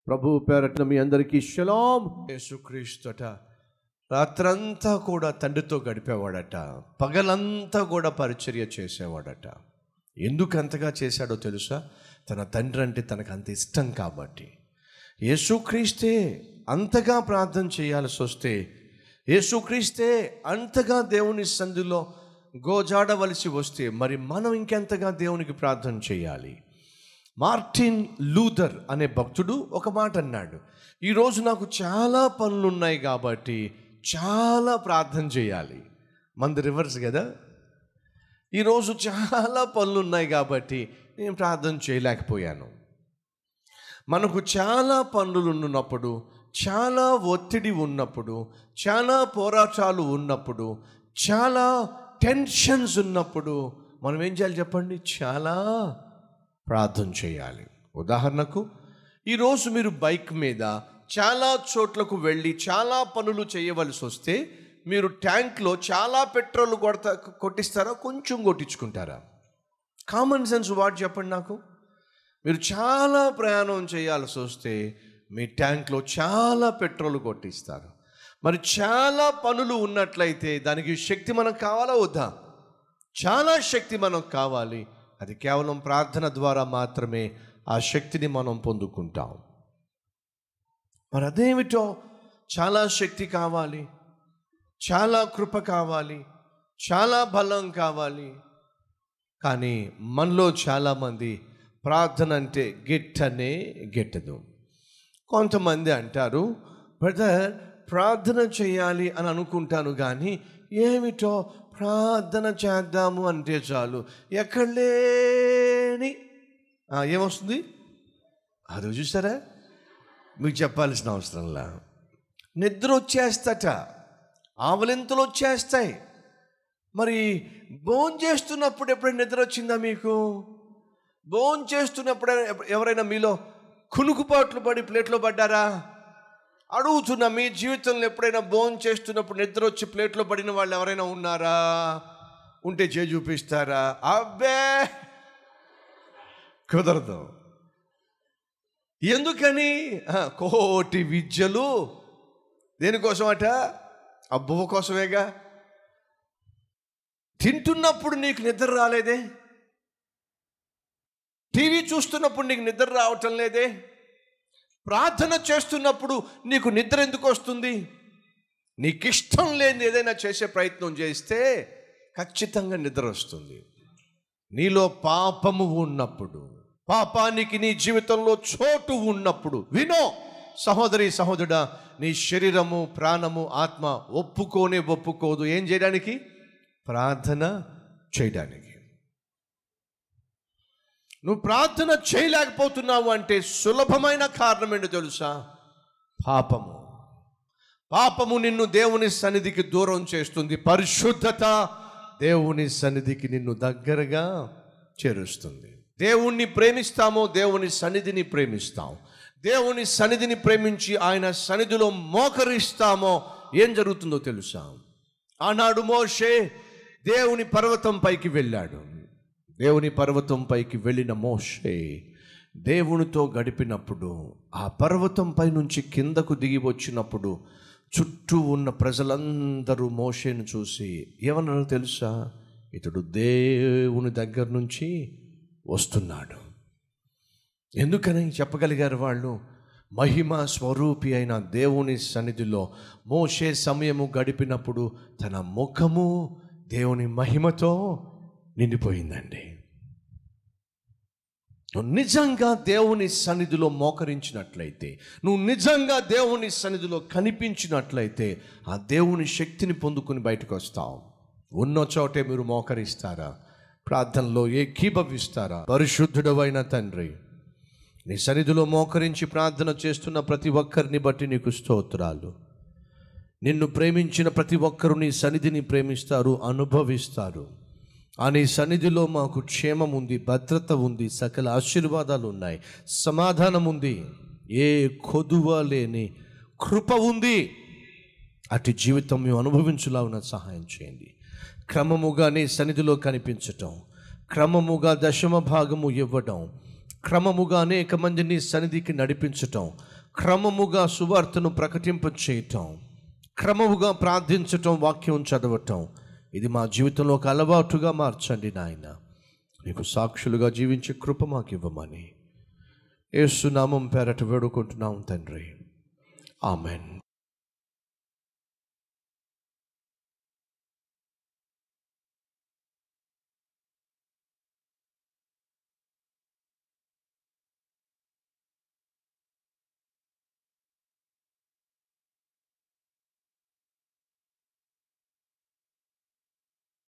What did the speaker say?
ప్రభు పేరట్న మీ అందరికీ షలాం యేసుక్రీస్తుట రాత్రంతా కూడా తండ్రితో గడిపేవాడట పగలంతా కూడా పరిచర్య చేసేవాడట ఎందుకు అంతగా చేశాడో తెలుసా తన తండ్రి అంటే తనకు అంత ఇష్టం కాబట్టి యేసుక్రీస్తే అంతగా ప్రార్థన చేయాల్సి వస్తే యేసుక్రీస్తే అంతగా దేవుని సంధిలో గోజాడవలసి వస్తే మరి మనం ఇంకెంతగా దేవునికి ప్రార్థన చేయాలి మార్టిన్ లూథర్ అనే భక్తుడు ఒక మాట అన్నాడు ఈరోజు నాకు చాలా పనులు ఉన్నాయి కాబట్టి చాలా ప్రార్థన చేయాలి మంది రివర్స్ కదా ఈరోజు చాలా పనులు ఉన్నాయి కాబట్టి నేను ప్రార్థన చేయలేకపోయాను మనకు చాలా పనులు ఉన్నప్పుడు చాలా ఒత్తిడి ఉన్నప్పుడు చాలా పోరాటాలు ఉన్నప్పుడు చాలా టెన్షన్స్ ఉన్నప్పుడు మనం ఏం చేయాలి చెప్పండి చాలా ప్రార్థన చేయాలి ఉదాహరణకు ఈరోజు మీరు బైక్ మీద చాలా చోట్లకు వెళ్ళి చాలా పనులు చేయవలసి వస్తే మీరు ట్యాంక్లో చాలా పెట్రోల్ కొడతా కొట్టిస్తారా కొంచెం కొట్టించుకుంటారా కామన్ సెన్స్ వాడు చెప్పండి నాకు మీరు చాలా ప్రయాణం చేయాల్సి వస్తే మీ ట్యాంక్లో చాలా పెట్రోల్ కొట్టిస్తారు మరి చాలా పనులు ఉన్నట్లయితే దానికి శక్తి మనకు కావాలా వద్దా చాలా శక్తి మనకు కావాలి అది కేవలం ప్రార్థన ద్వారా మాత్రమే ఆ శక్తిని మనం పొందుకుంటాం మరి అదేమిటో చాలా శక్తి కావాలి చాలా కృప కావాలి చాలా బలం కావాలి కానీ మనలో చాలామంది ప్రార్థన అంటే గిట్టనే గిట్టదు కొంతమంది అంటారు బ్రదర్ ప్రార్థన చేయాలి అని అనుకుంటాను కానీ ఏమిటో ప్రార్థన చేద్దాము అంటే చాలు ఎక్కడ లేని ఆ, ఏమొస్తుంది అది చూసారా మీకు చెప్పాల్సిన అవసరంలా నిద్ర వచ్చేస్తట ఆవలింతలు వచ్చేస్తాయి మరి భోజనం చేస్తున్నప్పుడు ఎప్పుడైనా నిద్ర వచ్చిందా మీకు భోజనం చేస్తున్నప్పుడు ఎవరైనా మీలో కునుకుపాట్లు పడి ప్లేట్లో పడ్డారా అడుగుతున్నా మీ జీవితంలో ఎప్పుడైనా భోజనం చేస్తున్నప్పుడు నిద్ర వచ్చి ప్లేట్లో పడిన వాళ్ళు ఎవరైనా ఉన్నారా ఉంటే చే చూపిస్తారా అబ్బే కుదరదు ఎందుకని ఆ, కోటి విద్యలు దేనికోసం అట అబ్బువ కోసమేగా తింటున్నప్పుడు నీకు నిద్ర రాలేదే టీవీ చూస్తున్నప్పుడు నీకు నిద్ర రావటం లేదే ప్రార్థన చేస్తున్నప్పుడు నీకు నిద్ర ఎందుకు వస్తుంది నీకు ఇష్టం లేని ఏదైనా చేసే ప్రయత్నం చేస్తే ఖచ్చితంగా నిద్ర వస్తుంది నీలో పాపము ఉన్నప్పుడు పాపానికి నీ జీవితంలో చోటు ఉన్నప్పుడు వినో సహోదరి సహోదరుడా నీ శరీరము ప్రాణము ఆత్మ ఒప్పుకోనే ఒప్పుకోదు ఏం చేయడానికి ప్రార్థన చేయడానికి నువ్వు ప్రార్థన చేయలేకపోతున్నావు అంటే సులభమైన కారణం ఏంటో తెలుసా పాపము పాపము నిన్ను దేవుని సన్నిధికి దూరం చేస్తుంది పరిశుద్ధత దేవుని సన్నిధికి నిన్ను దగ్గరగా చేరుస్తుంది దేవుణ్ణి ప్రేమిస్తామో దేవుని సన్నిధిని ప్రేమిస్తాం దేవుని సన్నిధిని ప్రేమించి ఆయన సన్నిధిలో మోకరిస్తామో ఏం జరుగుతుందో తెలుసా ఆనాడు మోషే దేవుని పర్వతం పైకి వెళ్ళాడు దేవుని పర్వతం పైకి వెళ్ళిన మోషే దేవునితో గడిపినప్పుడు ఆ పర్వతం పై నుంచి కిందకు దిగి వచ్చినప్పుడు చుట్టూ ఉన్న ప్రజలందరూ మోషేను చూసి ఏమన్నారో తెలుసా ఇతడు దేవుని దగ్గర నుంచి వస్తున్నాడు ఎందుకని చెప్పగలిగారు వాళ్ళు మహిమ స్వరూపి అయిన దేవుని సన్నిధిలో మోసే సమయము గడిపినప్పుడు తన ముఖము దేవుని మహిమతో నిండిపోయిందండి నువ్వు నిజంగా దేవుని సన్నిధిలో మోకరించినట్లయితే నువ్వు నిజంగా దేవుని సన్నిధిలో కనిపించినట్లయితే ఆ దేవుని శక్తిని పొందుకుని బయటకు వస్తావు ఉన్న చోటే మీరు మోకరిస్తారా ప్రార్థనలో ఏకీభవిస్తారా పరిశుద్ధుడవైన తండ్రి నీ సన్నిధిలో మోకరించి ప్రార్థన చేస్తున్న ప్రతి ఒక్కరిని బట్టి నీకు స్తోత్రాలు నిన్ను ప్రేమించిన ప్రతి ఒక్కరు నీ సన్నిధిని ప్రేమిస్తారు అనుభవిస్తారు ఆ నీ సన్నిధిలో మాకు క్షేమం ఉంది భద్రత ఉంది సకల ఆశీర్వాదాలు ఉన్నాయి సమాధానం ఉంది ఏ కొదువ లేని కృప ఉంది అటు జీవితం మేము అనుభవించులాగున సహాయం చేయండి క్రమముగా నీ సన్నిధిలో కనిపించటం క్రమముగా దశమ భాగము ఇవ్వడం క్రమముగా అనేక మందిని సన్నిధికి నడిపించటం క్రమముగా సువార్తను ప్రకటింప చేయటం క్రమముగా ప్రార్థించటం వాక్యం చదవటం ఇది మా జీవితంలో ఒక అలవాటుగా మార్చండి నాయన నీకు సాక్షులుగా జీవించే కృప మాకు ఇవ్వమని ఏసునామం పేరట వేడుకుంటున్నాం తండ్రి ఆమెన్